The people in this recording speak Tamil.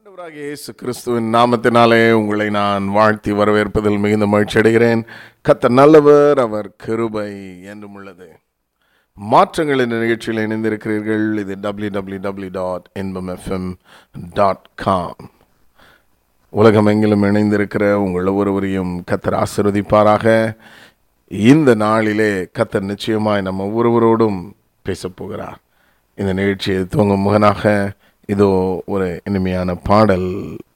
ஆண்டவராகிய இயேசு கிறிஸ்துவின் நாமத்தினாலே உங்களை நான் வாழ்த்தி வரவேற்பதில் மிகுந்த மகிழ்ச்சி அடைகிறேன் கத்த நல்லவர் அவர் கிருபை என்றும் உள்ளது மாற்றங்கள் என்ற நிகழ்ச்சியில் இணைந்திருக்கிறீர்கள் இது W W W dot Inbam FM dot com உலகமெங்கிலும் இணைந்திருக்கிற உங்கள் ஒவ்வொருவரையும் கத்தர் ஆசிர்வதிப்பாராக இந்த நாளிலே கத்தர் நிச்சயமாய் நம்ம ஒவ்வொருவரோடும் பேசப் போகிறார் இந்த நிகழ்ச்சியை துவங்கும் முகனாக இதோ ஒரு இனிமையான பாடல்